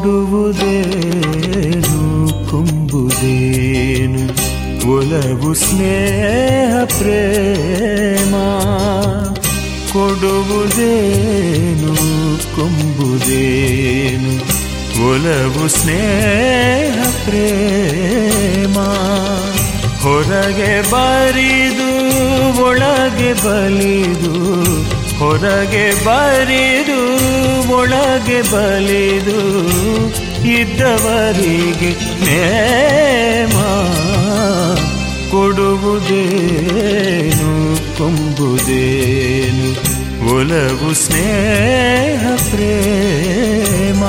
ಕೊಡುವುದೇನು ಕೊಂಬುದೇನು ಒಲವು ಸ್ನೇಹ ಪ್ರೇಮ ಕೊಡುವುದೇನು ಕೊಂಬುದೇನು ಒಲವು ಸ್ನೇಹ ಪ್ರೇಮ ಹೊರಗೆ ಬರಿದು ಒಳಗೆ ಬಲಿದು ಹೊರಗೆ ಬರಿದು ಒಳಗೆ ಬಲಿದು ಇದ್ದವರಿಗೆ ನೇಮ ಕೊಡುವುದೇನು ಕೊಂಬುದೇನು ಒಲವು ಸ್ನೇಹ ಪ್ರೇಮ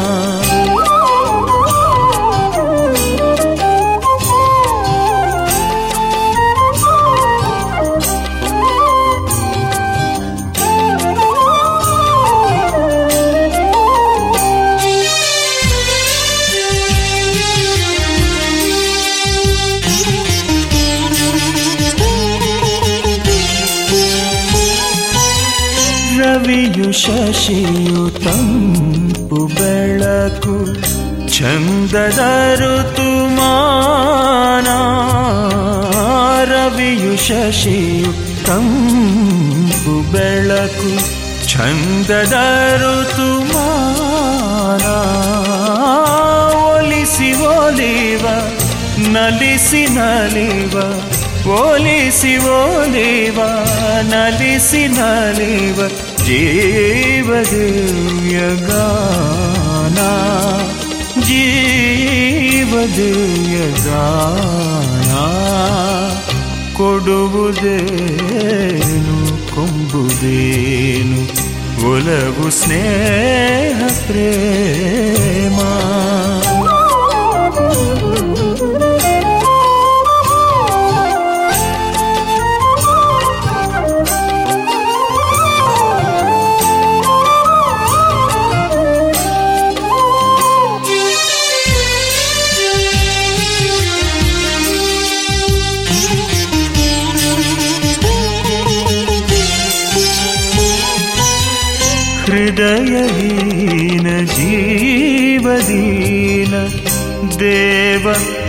ರವಿಯು ಶಶಿಯು ತಂಪು ಬೆಳಕು ಚಂದದ ಋತುಮಾನ ರವಿಯು ಶಶಿಯು ತಂಪು ಬೆಳಕು ಚಂದದ ಋತುಮಾನ ಒಲಿಸಿ ಒಲಿವ ನಲಿಸಿ ನಲಿವ ಒಲಿಸಿ ಒಲಿವ ನಲಿಸಿ ನಲಿವ ಜೀವದಿವ್ಯ ಗಾನ ಜೀವದಿವ್ಯ ಗಾನ ಕೊಡುವುದೇನು ಕೊಂಬುದೇನು ಒಲವು ಸ್ನೇಹ ಪ್ರೇಮ ಹೃದಯಹೀನ ಜೀವದೀನ ದೇವ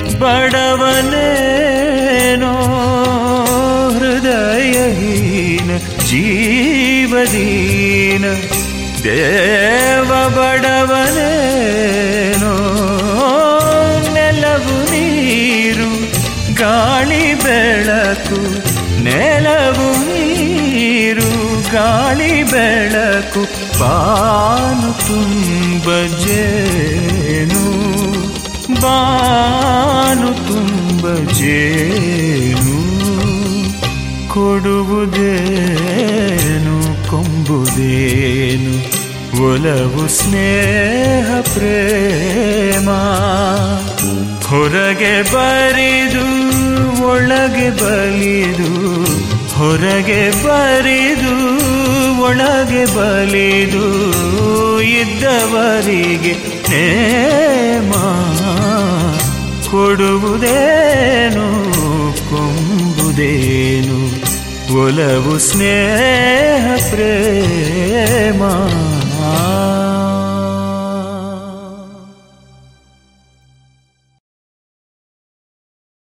ಬಡವನೇನೋ ಹೃದಯಹೀನ ಜೀವದೀನ ದೇವ ಬಡವನೇನೋ ನೆಲವು ನೀರು ಗಾಳಿ ಬೆಳಕು ನೆಲವು ನೀರು ಗಾಳಿ ಬೆಳಕು ಬಾನು ತುಂಬ ಜೇನು ಬಾನು ತುಂಬ ಜೇನು ಕೊಡುವುದೇನು ಕೊಂಬುದೇನು ಒಲವು ಸ್ನೇಹ ಪ್ರೇಮ ಹೊರಗೆ ಬರಿದು ಒಳಗೆ ಬಲಿದು ಹೊರಗೆ ಬರಿದು ಒಳಗೆ ಬಲಿದು ಇದ್ದವರಿಗೆ ನೇಮ ಕೊಡುವುದೇನು ಕೊಂಬುದೇನು ಒಲವು ಸ್ನೇಹ ಪ್ರೇಮ